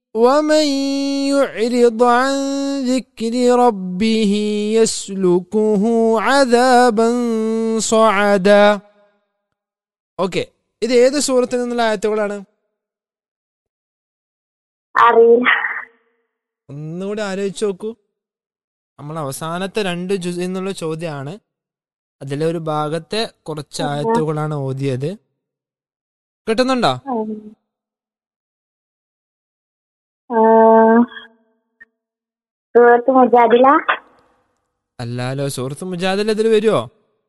ومن يعرض عن ذكر ربه يسلكه عذابا صعدا okay ഇത് ഏത് സൂറത്തിൽ നിന്നുള്ള ആയത്തുകളാണ് അറിയില്ല ഒന്നുകൂടി ആലോചിച്ച് നോക്കൂ നമ്മൾ അവസാനത്തെ രണ്ട് ജുസ് എന്നുള്ള ചോദ്യമാണ് അതിലെ ഒരു ഭാഗത്തെ കുറച്ച് ആയത്തുകളാണ് ഓതിയത് കിട്ടുന്നുണ്ടോ ഉം. ആ, സൂറത്ത് മുജാദില അല്ലാലോ സുഹൃത്ത് മുജാദിൽ ഇതിൽ വരുമോ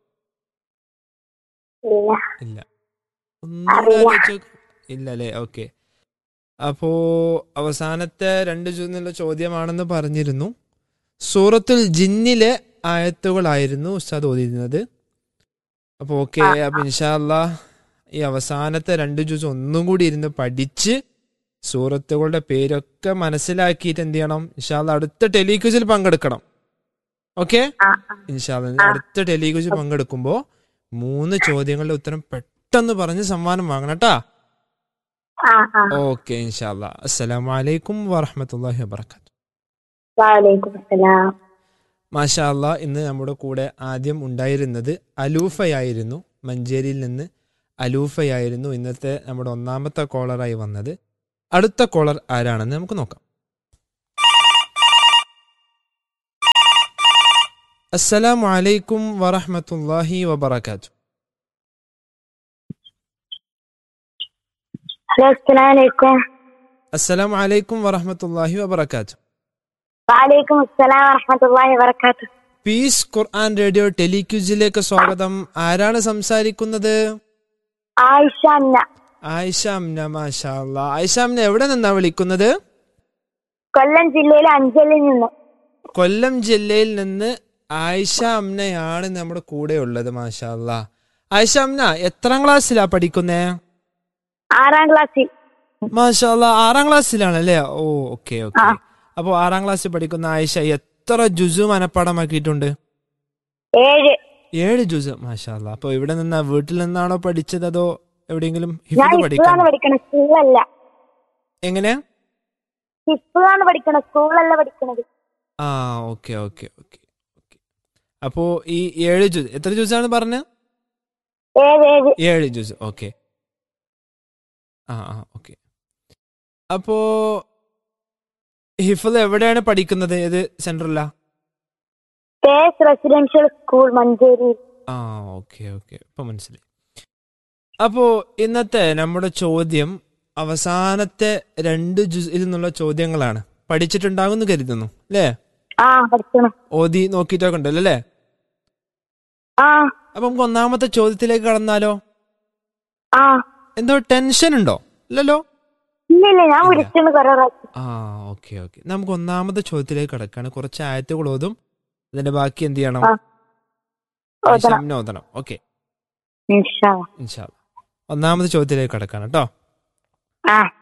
ഇല്ല ഇല്ല ഒന്നുകൂടി അറിയില്ല. ആലോചിച്ച് നോക്ക്. ഇല്ല അല്ലേ ഓക്കെ അപ്പോ അവസാനത്തെ രണ്ട് ജു എന്നുള്ള ചോദ്യമാണെന്ന് പറഞ്ഞിരുന്നു സൂറത്തുൽ ജിന്നിലെ ആയത്തുകളായിരുന്നു ഉസ്താദ് ഓതിയിരുന്നത് അപ്പോൾ ഓക്കെ ആ, അപ്പൊ ഇൻഷാല്ല ഈ അവസാനത്തെ രണ്ട് ജ്യൂസ് ഒന്നും കൂടി ഇരുന്ന് പഠിച്ച് സൂറത്തുകളുടെ പേരൊക്കെ മനസ്സിലാക്കിയിട്ട് എന്ത് ചെയ്യണം ഇൻഷാല്ല അടുത്ത ടെലിക്യൂസിൽ പങ്കെടുക്കണം ഓക്കെ ആ, ഇൻഷാല്ല ആ. അടുത്ത ടെലിക്യൂസിൽ പങ്കെടുക്കുമ്പോൾ മൂന്ന് ചോദ്യങ്ങളുടെ ഉത്തരം പെട്ടെന്ന് പറഞ്ഞ് സമ്മാനം വാങ്ങണം കേട്ടാ ആ ആ ഓക്കെ ഇൻഷാല്ല അസ്സലാമലൈക്കും വറഹമത്തല്ലാഹി വാബർക്കാത്തു വാലേക്കും അസ്സലാം മാഷാ അല്ലാ ഇന്ന് നമ്മുടെ കൂടെ ആദ്യം ഉണ്ടായിരുന്നത് അലൂഫയായിരുന്നു മഞ്ചേരിയിൽ നിന്ന് അലൂഫയായിരുന്നു ഇന്നത്തെ നമ്മുടെ ഒന്നാമത്തെ കോളറായി വന്നത് അടുത്ത കോളർ ആരാണെന്ന് നമുക്ക് നോക്കാം അസ്സലാമു അലൈക്കും വറഹമത്തല്ലാഹി വബർക്കാത്തു ഹലോ അസ്സലാമലൈക്കും അസ്സലാമു അലൈക്കും വറഹമത്തല്ലാഹി വബർക്കാത്തു വാലേക്കും അസ്സലാം വറഹമത്തുള്ളാഹി വബറകാത്തു പീസ് ഖുർആൻ റേഡിയോ ടെലിക്യൂസിലേക്ക് സ്വാഗതം ആരാണ് സംസാരിക്കുന്നത് ആയിഷ അന്ന ആയിഷ അമ്ന മാഷാ അല്ലാ. ആയിഷ അമ്ന എവിടെ നിന്നാ വിളിക്കുന്നത് കൊല്ലം ജില്ലയിലെ അഞ്ചലിൽ നിന്ന് കൊല്ലം ജില്ലയിൽ നിന്ന് ആയിഷ അമ്നയാണ് നമ്മുടെ കൂടെ ഉള്ളത് മാഷാ അല്ലാ. ആയിഷ അമ്ന എത്രാം ക്ലാസ്സിലാ പഠിക്കുന്നേ ആറാം ക്ലാസ്സിൽ മാഷാ അല്ലാ, ആറാം ക്ലാസ്സിലാണല്ലേ ഓ ഓക്കെ ഓക്കെ ആ. അപ്പോ ആറാം ക്ലാസ്സിൽ പഠിക്കുന്ന ആയിഷ എത്ര ജുസു മനപ്പാടമാക്കിയിട്ടുണ്ട് ഏഴ് ഏഴ് ജുസ് മാഷാ അല്ലാ. അപ്പൊ ഇവിടെ നിന്നാ വീട്ടിൽ നിന്നാണോ പഠിച്ചത് അതോ എവിടെയെങ്കിലും ഞാൻ ഹിഫ്ദ് പഠിക്കാൻ ഇപ്പോഴാണ് പഠിക്കണത് സ്കൂളല്ല എങ്ങനെ ഇപ്പോഴാണ് പഠിക്കണത് സ്കൂളല്ല പഠിക്കണത് ആ ഓക്കെ ഓക്കെ ഓക്കെ ഓക്കെ അപ്പോ ഈ ഏഴ് ജ്യൂസ് എത്ര ജ്യൂസാണ് പറഞ്ഞത് ഏഴ് ഏഴ് ഏഴ് ജ്യൂസ് ഓക്കെ ആ ആ ഓക്കെ അപ്പോ ഹിഫൽ എവിടെയാണ് പഠിക്കുന്നത് ഏത് സെന്ററിലാ തേസ് റെസിഡൻഷ്യൽ സ്കൂൾ മഞ്ചേരി ആ ഓക്കെ ഓക്കെ ഇപ്പൊ മനസ്സിലായി അപ്പോ ഇന്നത്തെ നമ്മുടെ ചോദ്യം അവസാനത്തെ രണ്ട് ജ്യൂസിൽ നിന്നുള്ള ചോദ്യങ്ങളാണ് പഠിച്ചിട്ടുണ്ടാകുമെന്ന് കരുതുന്നു അല്ലേ ആ പഠിക്കണം ഓതി നോക്കിയിട്ടൊക്കെ ഉണ്ടല്ലോ അല്ലേ ആ അപ്പൊ നമുക്ക് ഒന്നാമത്തെ ചോദ്യത്തിലേക്ക് കടന്നാലോ ആ എന്തോ ടെൻഷൻ ഉണ്ടോ ഇല്ലല്ലോ ഇല്ല ഇല്ല ഞാൻ ഇല്ല. വിളിക്കുന്നു കുറെ പ്രാവശ്യം ആ ഓക്കെ ഓക്കെ നമുക്ക് ഒന്നാമത്തെ ചോദ്യത്തിലേക്ക് കടക്കാണ് കുറച്ച് ആയത്തുകൾ ഓതും അതിന്റെ ബാക്കി എന്ത് ചെയ്യണം ആ. ഓതണം. ശംന ഓതണം ഓക്കെ ഇൻഷാ അല്ലാ. ഇൻഷാ അല്ലാ. ഒന്നാമത്തെ ചോദ്യത്തിലേക്ക് കടക്കാണ് കേട്ടോ ആ